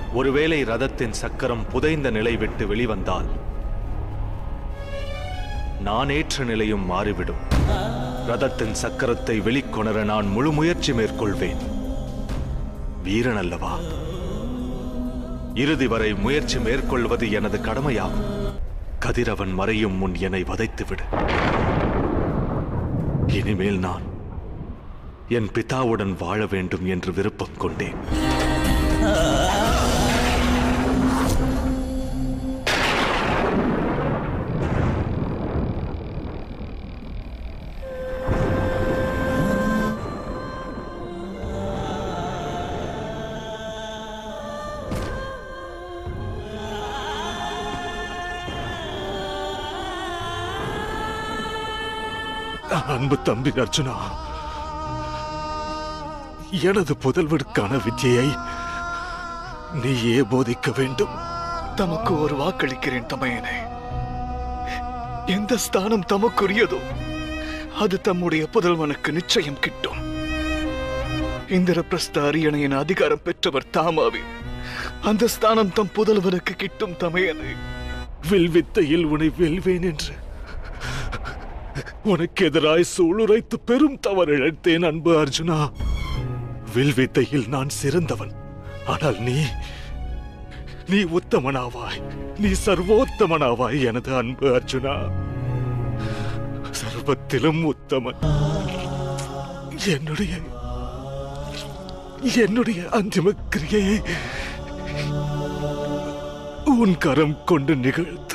ஒருவேளை ரதத்தின் சக்கரம் புதைந்த நிலை விட்டு வெளிவந்தால் நான் ஏற்ற நிலையும் மாறிவிடும் ரதத்தின் சக்கரத்தை வெளிக்கொணர நான் முழு முயற்சி மேற்கொள்வேன் வீரன் அல்லவா இறுதி வரை முயற்சி மேற்கொள்வது எனது கடமையாகும் கதிரவன் மறையும் முன் என்னை வதைத்துவிடு இனிமேல் நான் என் பிதாவுடன் வாழ வேண்டும் என்று விருப்பம் கொண்டேன் அன்பு தம்பி அர்ஜுனா எனது புதல்வருக்கான வித்தியை நீயே போதிக்க வேண்டும் தமக்கு ஒரு வாக்களிக்கிறேன் தமையனே எந்த ஸ்தானம் தமக்குரியதோ அது தம்முடைய புதல்வனுக்கு நிச்சயம் கிட்டும் இந்திரபிரஸ்த அரியணையின் அதிகாரம் பெற்றவர் தாமாவின் அந்த ஸ்தானம் தம் புதல்வனுக்கு கிட்டும் தமையனே வில்வித்தையில் உன்னை வெல்வேன் என்று உனக்கு எதிராய் சூளுரைத்து பெரும் தவறு இழைத்தேன் அன்பு அர்ஜுனா வில்வித்தையில் நான் சிறந்தவன் ஆனால் நீ நீ உத்தமனாவாய் நீ சர்வோத்தமனாவாய் எனது அன்பு அர்ஜுனா சர்வத்திலும் உத்தமன் என்னுடைய என்னுடைய அந்திம கிரியையை உன் கரம் கொண்டு நிகழ்த்த